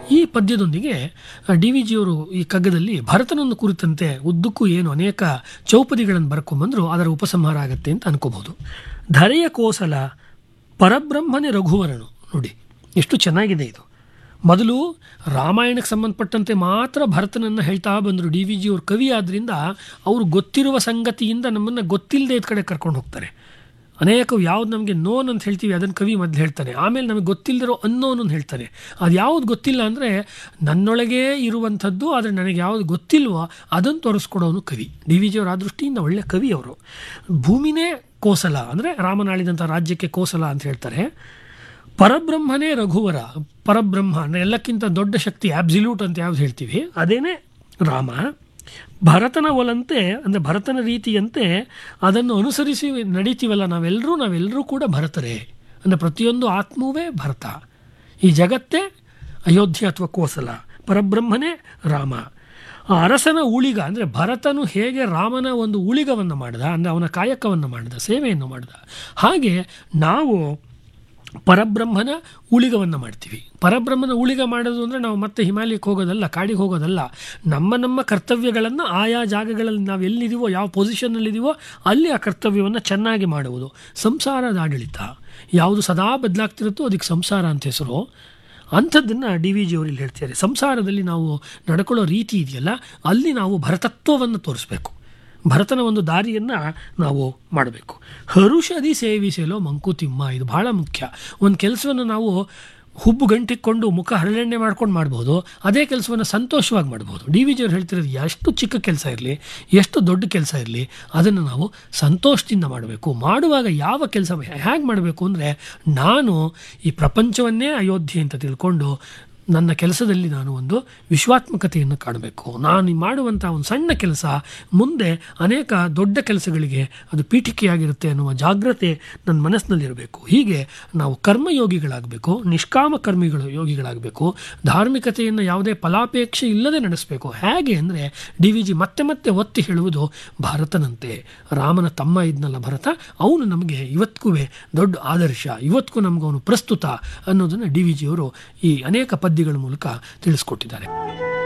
ಈ ಪದ್ಯದೊಂದಿಗೆ D V ಜಿಯವರು ಈ ಕಗ್ಗದಲ್ಲಿ ಭರತನನ್ನು ಕುರಿತಂತೆ ಉದ್ದಕ್ಕೂ ಏನು ಅನೇಕ ಚೌಪದಿಗಳನ್ನು ಬರ್ಕೊಂಬಂದ್ರು ಅದರ ಉಪಸಂಹಾರ ಆಗತ್ತೆ ಅಂತ ಅನ್ಕೋಬಹುದು ಧರೆಯ ಕೋಸಲ ಪರಬ್ರಹ್ಮನೇ ರಘುವರನು ನೋಡಿ ಎಷ್ಟು ಚೆನ್ನಾಗಿದೆ ಇದು ಮೊದಲು ರಾಮಾಯಣಕ್ಕೆ ಸಂಬಂಧಪಟ್ಟಂತೆ ಮಾತ್ರ ಭರತನನ್ನು ಹೇಳ್ತಾ ಬಂದರು ಡಿ ವಿ ಜಿಯವ್ರ ಕವಿ ಆದ್ದರಿಂದ ಅವರು ಗೊತ್ತಿರುವ ಸಂಗತಿಯಿಂದ ನಮ್ಮನ್ನು ಗೊತ್ತಿಲ್ಲದೆ ಇದ್ ಕಡೆ ಕರ್ಕೊಂಡು ಹೋಗ್ತಾರೆ ಅನೇಕ ಯಾವ್ದು ನಮಗೆ ನೋನ್ ಅಂತ ಹೇಳ್ತೀವಿ ಅದನ್ನು ಕವಿ ಮೊದಲು ಹೇಳ್ತಾನೆ ಆಮೇಲೆ ನಮಗೆ ಗೊತ್ತಿಲ್ಲದಿರೋ ಅನ್ನೋನ್ ಅಂತ ಹೇಳ್ತಾನೆ ಅದು ಯಾವ್ದು ಗೊತ್ತಿಲ್ಲ ಅಂದರೆ ನನ್ನೊಳಗೇ ಇರುವಂಥದ್ದು ಆದರೆ ನನಗೆ ಯಾವುದು ಗೊತ್ತಿಲ್ವೋ ಅದನ್ನು ತೋರಿಸ್ಕೊಡೋನು ಕವಿ ಡಿ ವಿ ಜಿಯವರು ಆ ದೃಷ್ಟಿಯಿಂದ ಒಳ್ಳೆ ಕವಿ ಅವರು ಭೂಮಿನೇ ಕೋಸಲ ಅಂದರೆ ರಾಮನಾಳಿದಂಥ ರಾಜ್ಯಕ್ಕೆ ಕೋಸಲ ಅಂತ ಹೇಳ್ತಾರೆ ಪರಬ್ರಹ್ಮನೇ ರಘುವರ ಪರಬ್ರಹ್ಮ ಅಂದರೆ ಎಲ್ಲಕ್ಕಿಂತ ದೊಡ್ಡ ಶಕ್ತಿ ಆಬ್ಸಿಲ್ಯೂಟ್ ಅಂತ ಯಾವ್ದು ಹೇಳ್ತೀವಿ ಅದೇನೇ ರಾಮ ಭರತನ ಒಲಂತೆ ಅಂದರೆ ಭರತನ ರೀತಿಯಂತೆ ಅದನ್ನು ಅನುಸರಿಸಿ ನಡೀತೀವಲ್ಲ ನಾವೆಲ್ಲರೂ ನಾವೆಲ್ಲರೂ ಕೂಡ ಭರತರೇ ಅಂದರೆ ಪ್ರತಿಯೊಂದು ಆತ್ಮವೇ ಭರತ ಈ ಜಗತ್ತೇ ಅಯೋಧ್ಯೆ ಅಥವಾ ಕೋಸಲ ಪರಬ್ರಹ್ಮನೇ ರಾಮ ಆ ಅರಸನ ಉಳಿಗ ಅಂದರೆ ಭರತನು ಹೇಗೆ ರಾಮನ ಒಂದು ಉಳಿಗವನ್ನು ಮಾಡಿದ ಅಂದರೆ ಅವನ ಕಾಯಕವನ್ನು ಮಾಡಿದ ಸೇವೆಯನ್ನು ಮಾಡಿದ ಹಾಗೆ ನಾವು ಪರಬ್ರಹ್ಮನ ಉಳಿಗವನ್ನು ಮಾಡ್ತೀವಿ ಪರಬ್ರಹ್ಮನ ಉಳಿಗ ಮಾಡೋದು ಅಂದರೆ ನಾವು ಮತ್ತೆ ಹಿಮಾಲಯಕ್ಕೆ ಹೋಗೋದಲ್ಲ ಕಾಡಿಗೆ ಹೋಗೋದಲ್ಲ ನಮ್ಮ ನಮ್ಮ ಕರ್ತವ್ಯಗಳನ್ನು ಆಯಾ ಜಾಗಗಳಲ್ಲಿ ನಾವು ಎಲ್ಲಿದ್ದೀವೋ ಯಾವ ಪೊಸಿಷನ್ನಲ್ಲಿದ್ದೀವೋ ಅಲ್ಲಿ ಆ ಕರ್ತವ್ಯವನ್ನು ಚೆನ್ನಾಗಿ ಮಾಡುವುದು ಸಂಸಾರದ ಆಡಳಿತ ಯಾವುದು ಸದಾ ಬದಲಾಗ್ತಿರುತ್ತೋ ಅದಕ್ಕೆ ಸಂಸಾರ ಅಂತ ಹೆಸರು ಅಂಥದ್ದನ್ನು ಡಿ ವಿ ಜಿಯವರು ಇಲ್ಲಿ ಹೇಳ್ತಾರೆ ಸಂಸಾರದಲ್ಲಿ ನಾವು ನಡ್ಕೊಳ್ಳೋ ರೀತಿ ಇದೆಯಲ್ಲ ಅಲ್ಲಿ ನಾವು ಭರತತ್ವವನ್ನು ತೋರಿಸ್ಬೇಕು ಭರತನ ಒಂದು ದಾರಿಯನ್ನು ನಾವು ಮಾಡಬೇಕು ಹರುಷದಿ ಸೇವಿಸಲು ಮಂಕುತಿಮ್ಮ ಇದು ಬಹಳ ಮುಖ್ಯ ಒಂದು ಕೆಲಸವನ್ನು ನಾವು ಹುಬ್ಬು ಗಂಟಿಕ್ಕೊಂಡು ಮುಖ ಹರಳೆಣ್ಣೆ ಮಾಡ್ಕೊಂಡು ಮಾಡ್ಬೋದು ಅದೇ ಕೆಲಸವನ್ನು ಸಂತೋಷವಾಗಿ ಮಾಡ್ಬೋದು ಡಿ ವಿ ಜಿಯವ್ರು ಹೇಳ್ತಿರೋದು ಎಷ್ಟು ಚಿಕ್ಕ ಕೆಲಸ ಇರಲಿ ಎಷ್ಟು ದೊಡ್ಡ ಕೆಲಸ ಇರಲಿ ಅದನ್ನು ನಾವು ಸಂತೋಷದಿಂದ ಮಾಡಬೇಕು ಮಾಡುವಾಗ ಯಾವ ಕೆಲಸ ಹೇಗೆ ಮಾಡಬೇಕು ಅಂದರೆ ನಾನು ಈ ಪ್ರಪಂಚವನ್ನೇ ಅಯೋಧ್ಯೆ ಅಂತ ತಿಳ್ಕೊಂಡು ನನ್ನ ಕೆಲಸದಲ್ಲಿ ನಾನು ಒಂದು ವಿಶ್ವಾತ್ಮಕತೆಯನ್ನು ಕಾಣಬೇಕು ನಾನು ಮಾಡುವಂಥ ಒಂದು ಸಣ್ಣ ಕೆಲಸ ಮುಂದೆ ಅನೇಕ ದೊಡ್ಡ ಕೆಲಸಗಳಿಗೆ ಅದು ಪೀಠಿಕೆಯಾಗಿರುತ್ತೆ ಅನ್ನುವ ಜಾಗ್ರತೆ ನನ್ನ ಮನಸ್ಸಿನಲ್ಲಿರಬೇಕು ಹೀಗೆ ನಾವು ಕರ್ಮಯೋಗಿಗಳಾಗಬೇಕು ನಿಷ್ಕಾಮ ಕರ್ಮಿಗಳು ಯೋಗಿಗಳಾಗಬೇಕು ಧಾರ್ಮಿಕತೆಯನ್ನು ಯಾವುದೇ ಫಲಾಪೇಕ್ಷೆ ಇಲ್ಲದೆ ನಡೆಸಬೇಕು ಹೇಗೆ ಅಂದರೆ ಡಿ ವಿ ಜಿ ಮತ್ತೆ ಮತ್ತೆ ಒತ್ತಿ ಹೇಳುವುದು ಭಾರತನಂತೆ ರಾಮನ ತಮ್ಮ ಇದ್ನಲ್ಲ ಭರತ ಅವನು ನಮಗೆ ಇವತ್ತಿಗೂ ದೊಡ್ಡ ಆದರ್ಶ ಇವತ್ತಿಗೂ ನಮ್ಗೆ ಅವನು ಪ್ರಸ್ತುತ ಅನ್ನೋದನ್ನು ಡಿ ವಿ ಜಿಯವರು ಈ ಅನೇಕ ಪದ್ಯಗಳ ಮೂಲಕ ತಿಳಿಸ್ಕೊಟ್ಟಿದ್ದಾರೆ